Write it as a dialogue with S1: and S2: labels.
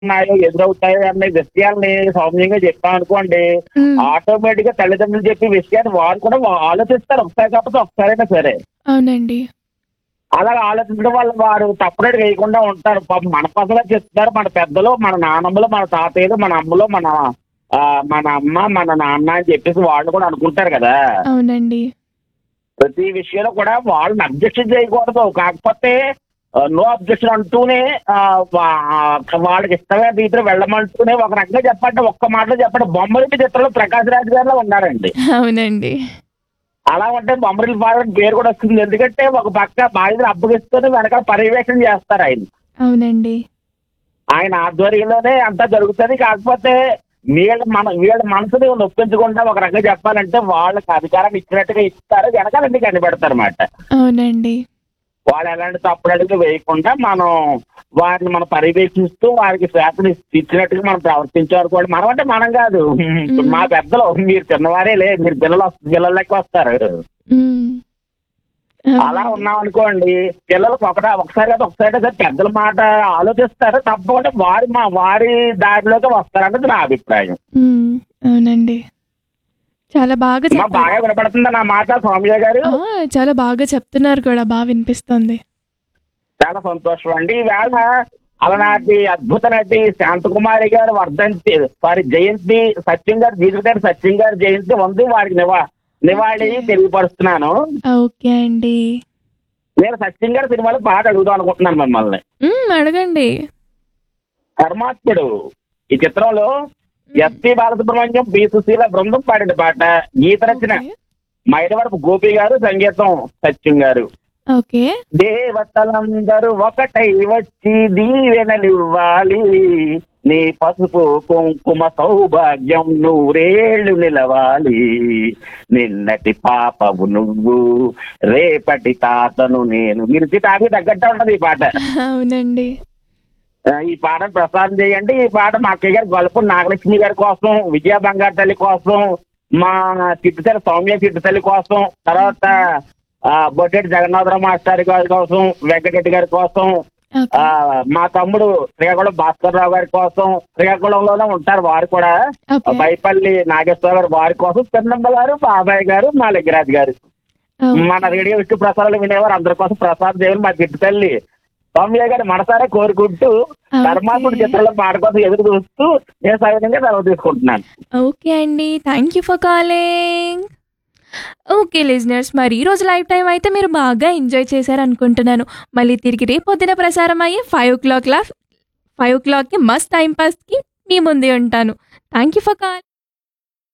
S1: ఉన్నాయో ఎదురవుతాయో అనే విషయాల్ని సౌమ్యంగా చెప్పాం అనుకోండి
S2: ఉమ్,
S1: ఆటోమేటిక్ గా తల్లిదండ్రులు చెప్పే విషయాన్ని వారు కూడా వా- ఆలోచిస్తారు ఒకసారి కాకపోతే ఒకసారైనా సరే
S2: అవునండి
S1: అలా ఆలోచించడం వల్ల వారు తప్పుడేడు వేయకుండా ఉంటారు పాపం మన పసలా చెప్తారు మన పెద్దలు మన నాన్నమ్మలు మన తాతయ్యలు మన అమ్మలు మన ఆ, మన అమ్మ మన నాన్న అని చెప్పేసి వాళ్ళు కూడా అనుకుంటారు కదా
S2: అవునండి
S1: ప్రతి విషయంలో కూడా వాళ్ళని అబ్జెక్షన్ చేయకూడదు కాకపోతే నో అబ్జెక్షన్ అంటూనే ఆ, వా- వాళ్ళకి ఇష్టమైన రీతిలో వెళ్ళమంటూనే ఒక రకంగా చెప్పండి ఒక్క మాటలో చెప్పండి బొమ్మరెడ్డి చిత్రంలో ప్రకాష్ రాజ్ గారిలో ఉన్నారండి
S2: అవునండి
S1: అలా ఉంటే బొమ్మరిల్ ఫారెన్ పేరు కూడా వస్తుంది ఎందుకంటే ఒక పక్క బాధ్యతలు అప్పగిస్తూనే వెనకాల పర్యవేక్షణ చేస్తారు ఆయన
S2: అవునండి
S1: ఆయన ఆధ్వర్యంలోనే అంతా జరుగుతుంది కాకపోతే వీళ్ళ మన వీళ్ళ మనసుని నొప్పించకుండా ఒక రకంగా చెప్పాలంటే వాళ్ళకి అధికారం ఇచ్చినట్టుగా ఇస్తారు వెనకాల కనిపెడతారు అన్నమాట
S2: అవునండి
S1: వాళ్ళు ఎలాంటి తప్పుడు అడుగులు వేయకుండా మనం వారిని మనం పర్యవేక్షిస్తూ వారికి స్వేచ్ఛను ఇచ్చినట్టుగా మనం ప్రవర్తించాలనుకోండి మనం అంటే మనం కాదు మా పెద్దలు మీరు చిన్నవారే లే మీరు పిల్లలు వస్త- పిల్లల లెక్క వస్తారు
S2: ఉమ్,
S1: అలా ఉన్నాం అనుకోండి పిల్లలకు ఒకట ఒకసారి కదా ఒకసారి కదా పెద్దల మాట ఆలోచిస్తారు తప్పకుండా వారి మా వారి దారిలోకి వస్తారన్నది నా అభిప్రాయం
S2: ఉమ్, అవునండి చాలా బాగా
S1: మా
S2: చెప్పారు
S1: బాగా వినపడుతుందా నా మాట స్వామిజీ గారు
S2: ఆ, చాలా బాగా చెప్తున్నారు కూడా బాగా వినిపిస్తుంది
S1: చాలా సంతోషం అండి ఈవేళ అలనాటి అద్భుత నటి శాంతకుమారి గారు వర్ధంతి వారి జయంతి సత్యం గారు జీవిత గారి సత్యం గారి జయంతి ఉంది వారికి నివా నివాళి తెలియపరుస్తున్నాను
S2: ఓకే అండి
S1: నేను సత్యం గారి సినిమాలో పాట అడుగుదాం అనుకుంటున్నాను మిమ్మల్ని
S2: ఉమ్, అడగండి
S1: పరమాత్ముడు ఈ చిత్రంలో ఎస్పి బాలసుబ్రహ్మణ్యం బి సుశీల బృందం పాడిన పాట గీత రచన
S2: ఓకే.
S1: మైలవరపు గోపి గారు సంగీతం సత్యం గారు
S2: ఓకే
S1: దేవతలందరూ ఒకటై వచ్చి దీవెనలివ్వాలి నీ పసుపు కుంకుమ సౌభాగ్యం నూరేళ్లు నిలవాలి నిన్నటి పాపవు నువ్వు రేపటి తాతను నేను మీరు తాగి తగ్గట్టే ఉంటది ఈ పాట
S2: అవునండి
S1: ఆ, ఈ పాట ప్రసారం చేయండి ఈ పాట మా అక్కయ్య గారి గొలుపు నాగలక్ష్మి గారి కోసం విజయ బంగారు తల్లి కోసం మా చిట్టుతల్లి సౌమ్య చిట్టుతల్లి కోసం తర్వాత ఆ, బొట్టెటి జగన్నాథరావు మాస్టర్ గారి కోసం వెంకటరెడ్డి గారి కోసం
S2: ఓకే
S1: ఆ, మా తమ్ముడు శ్రీకాకుళం భాస్కర్ రావు గారి కోసం శ్రీకాకుళంలోనే ఉంటారు వారు కూడా
S2: ఓకే
S1: బైపల్లి నాగేశ్వర గారు వారి కోసం చిన్నమ్మ గారు బాబాయ్ గారు మా లింగరాజు గారు
S2: ఓకే.
S1: మన రేడియో విష్ణు ప్రసారాలు వినేవారు అందరి కోసం ప్రసాద్ దేవులు మా చిట్టు తల్లి సౌమ్య గారి మనసారా కోరుకుంటూ
S2: ఓకే.
S1: ధర్మాత్ముడి చిత్రంలో పాట కోసం ఎదురు చూస్తూ నేను సవిధంగా సెలవు తీసుకుంటున్నాను
S2: ఓకే అండి thank you for calling okay listeners మరి ఈ రోజు లైవ్ టైం అయితే మీరు బాగా ఎంజాయ్ చేశారు అనుకుంటున్నాను మళ్ళీ తిరిగి రేపు పొద్దున ప్రసారం అయ్యి ఫైవ్ ఓ క్లాక్ లా ఫైవ్ ఓ క్లాక్కి మస్ట్ టైం పాస్కి మీ ముందే ఉంటాను థ్యాంక్ యూ ఫర్ కాల్